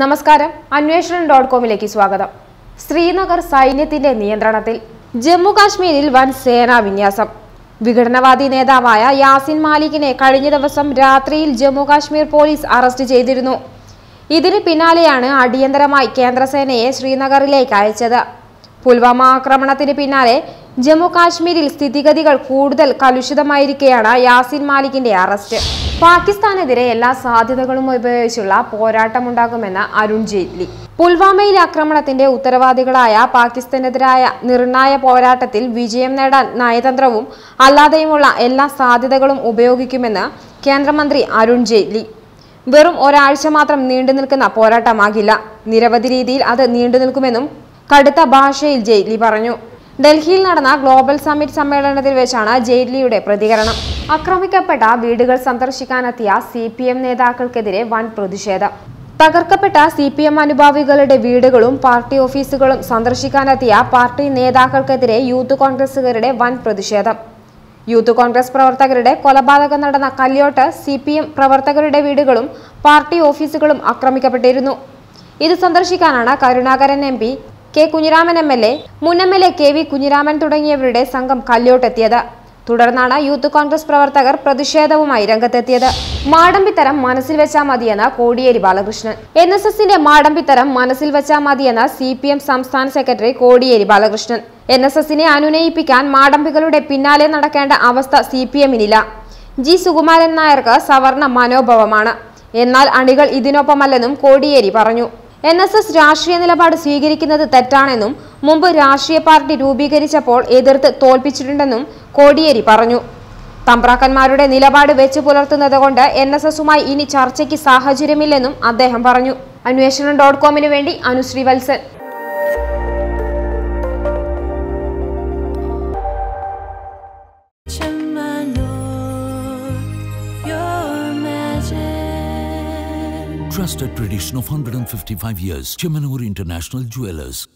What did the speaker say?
നമസ്കാരം അന്വേഷണം ഡോട്ട് കോമിലേക്ക് സ്വാഗതം ശ്രീനഗർ സൈന്യത്തിന്റെ നിയന്ത്രണത്തിൽ ജമ്മു കാശ്മീരിൽ വൻ സേനാ വിന്യാസം വിഘടനവാദി നേതാവായ യാസിൻ മാലിക്കിനെ കഴിഞ്ഞ ദിവസം രാത്രിയിൽ ജമ്മു കാശ്മീർ പോലീസ് അറസ്റ്റ് ചെയ്തിരുന്നു ഇതിന് പിന്നാലെയാണ് അടിയന്തരമായി കേന്ദ്രസേനയെ ശ്രീനഗറിലേക്ക് അയച്ചത് പുൽവാമ ആക്രമണത്തിന് പിന്നാലെ ജമ്മു കാശ്മീരിൽ സ്ഥിതിഗതികൾ കൂടുതൽ കലുഷിതമായിരിക്കെയാണ് യാസിൻ മാലിക്കിന്റെ അറസ്റ്റ് പാകിസ്ഥാനെതിരെ എല്ലാ സാധ്യതകളും ഉപയോഗിച്ചുള്ള പോരാട്ടമുണ്ടാകുമെന്ന് അരുൺ ജെയ്റ്റ്ലി പുൽവാമയിലെ ആക്രമണത്തിന്റെ ഉത്തരവാദികളായ പാകിസ്ഥാനെതിരായ നിർണായ പോരാട്ടത്തിൽ വിജയം നേടാൻ നയതന്ത്രവും അല്ലാതെയുമുള്ള എല്ലാ സാധ്യതകളും ഉപയോഗിക്കുമെന്ന് കേന്ദ്രമന്ത്രി അരുൺ ജെയ്റ്റ്ലി വെറും ഒരാഴ്ച മാത്രം നീണ്ടു നിൽക്കുന്ന പോരാട്ടമാകില്ല നിരവധി രീതിയിൽ അത് നീണ്ടു നിൽക്കുമെന്നും കടുത്ത ഭാഷയിൽ ജെയ്റ്റ്ലി പറഞ്ഞു ഡൽഹിയിൽ നടന്ന ഗ്ലോബൽ സമ്മിറ്റ് സമ്മേളനത്തിൽ വെച്ചാണ് ജെയ്റ്റ്ലിയുടെ പ്രതികരണം ആക്രമിക്കപ്പെട്ട വീടുകൾ സന്ദർശിക്കാനെത്തിയ സി പി എം നേതാക്കൾക്കെതിരെ വൻ പ്രതിഷേധം തകർക്കപ്പെട്ട സി പി എം അനുഭാവികളുടെ വീടുകളും പാർട്ടി ഓഫീസുകളും സന്ദർശിക്കാനെത്തിയ പാർട്ടി നേതാക്കൾക്കെതിരെ യൂത്ത് കോൺഗ്രസുകാരുടെ വൻ പ്രതിഷേധം യൂത്ത് കോൺഗ്രസ് പ്രവർത്തകരുടെ കൊലപാതകം നടന്ന കല്യോട്ട് സി പി എം പ്രവർത്തകരുടെ വീടുകളും പാർട്ടി ഓഫീസുകളും ആക്രമിക്കപ്പെട്ടിരുന്നു ഇത് സന്ദർശിക്കാനാണ് Karunakaran M P K Kunhiraman M L A മുൻ M L A K V Kunhiraman തുടങ്ങിയവരുടെ സംഘം കല്യോട്ടെത്തിയത് തുടർന്നാണ് യൂത്ത് കോൺഗ്രസ് പ്രവർത്തകർ പ്രതിഷേധവുമായി രംഗത്തെത്തിയത് മാടമ്പിത്തരം മനസ്സിൽ വെച്ചാൽ മതിയെന്ന കോടിയേരി ബാലകൃഷ്ണൻ എൻ എസ് എസിന്റെ മാടമ്പിത്തരം മനസ്സിൽ വെച്ചാൽ മതിയെന്ന സി പി എം സംസ്ഥാന secretary Kodiyeri Balakrishnan N S എസിനെ അനുനയിപ്പിക്കാൻ മാടമ്പികളുടെ പിന്നാലെ നടക്കേണ്ട അവസ്ഥ സി പി എമ്മിനില്ല ജി സുകുമാരൻ നായർക്ക് സവർണ മനോഭാവമാണ് എന്നാൽ അണികൾ ഇതിനൊപ്പമല്ലെന്നും കോടിയേരി പറഞ്ഞു എൻ എസ് എസ് രാഷ്ട്രീയ നിലപാട് സ്വീകരിക്കുന്നത് തെറ്റാണെന്നും മുമ്പ് രാഷ്ട്രീയ പാർട്ടി രൂപീകരിച്ചപ്പോൾ എതിർത്ത് തോൽപ്പിച്ചിട്ടുണ്ടെന്നും കോടിയേരി പറഞ്ഞു തമ്പ്രാക്കന്മാരുടെ നിലപാട് വെച്ചു പുലർത്തുന്നത് കൊണ്ട് എൻ എസ് എസുമായി ഇനി ചർച്ചയ്ക്ക് സാഹചര്യമില്ലെന്നും അദ്ദേഹം പറഞ്ഞു അന്വേഷണം ഡോട്ട് കോമിന് വേണ്ടി Anusree Valsan Chamanur, your magic. Trusted tradition of 155 years. Chemanur International Jewelers.